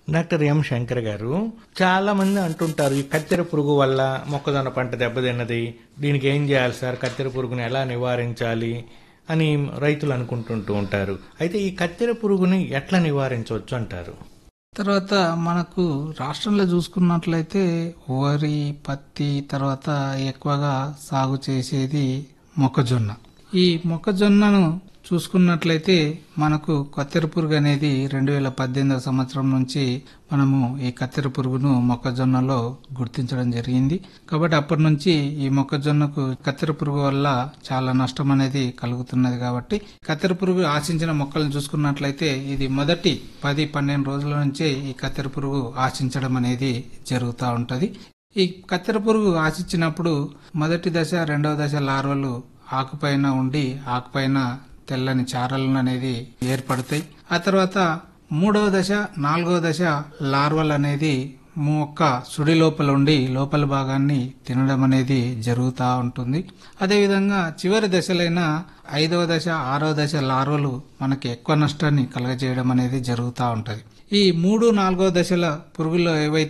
doctor M Shankar గారు చాలా మంది అంటుంటారు ఈ కత్తెర పురుగు వల్ల మొక్కజొన్న పంట దెబ్బతిన్నది దీనికి ఏం చేయాలి సార్ కత్తెర పురుగుని ఎలా నివారించాలి అని రైతులు అనుకుంటుంటూ ఉంటారు అయితే ఈ కత్తెర పురుగుని ఎట్లా నివారించవచ్చు అంటారు తర్వాత మనకు రాష్ట్రంలో చూసుకున్నట్లయితే వరి పత్తి తర్వాత ఎక్కువగా సాగు చేసేది మొక్కజొన్న ఈ మొక్కజొన్నను చూసుకున్నట్లయితే మనకు కత్తెర పురుగు అనేది రెండు వేల పద్దెనిమిదవ సంవత్సరం నుంచి మనము ఈ కత్తెర పురుగును మొక్కజొన్నలో గుర్తించడం జరిగింది కాబట్టి అప్పటి నుంచి ఈ మొక్కజొన్నకు కత్తెర పురుగు వల్ల చాలా నష్టం అనేది కలుగుతున్నది కాబట్టి కత్తెర పురుగు ఆశించిన మొక్కలను చూసుకున్నట్లయితే ఇది మొదటి పది పన్నెండు రోజుల నుంచే ఈ కత్తెర పురుగు ఆశించడం అనేది జరుగుతూ ఉంటది ఈ కత్తెర పురుగు ఆశించినప్పుడు మొదటి దశ రెండవ దశ లార్వలు ఆకుపైన ఉండి ఆకుపైన తెల్లని చారలు అనేది ఏర్పడతాయి ఆ తర్వాత మూడవ దశ నాలుగవ దశ లార్వల్ అనేది మొక్క సుడి లోపల ఉండి లోపల భాగాన్ని తినడం అనేది జరుగుతూ ఉంటుంది అదేవిధంగా చివరి దశలైన ఐదవ దశ ఆరవ దశ లార్వలు మనకి ఎక్కువ నష్టాన్ని కలగజేయడం అనేది జరుగుతూ ఉంటది ఈ మూడు నాలుగో దశల పురుగులు ఏవైతే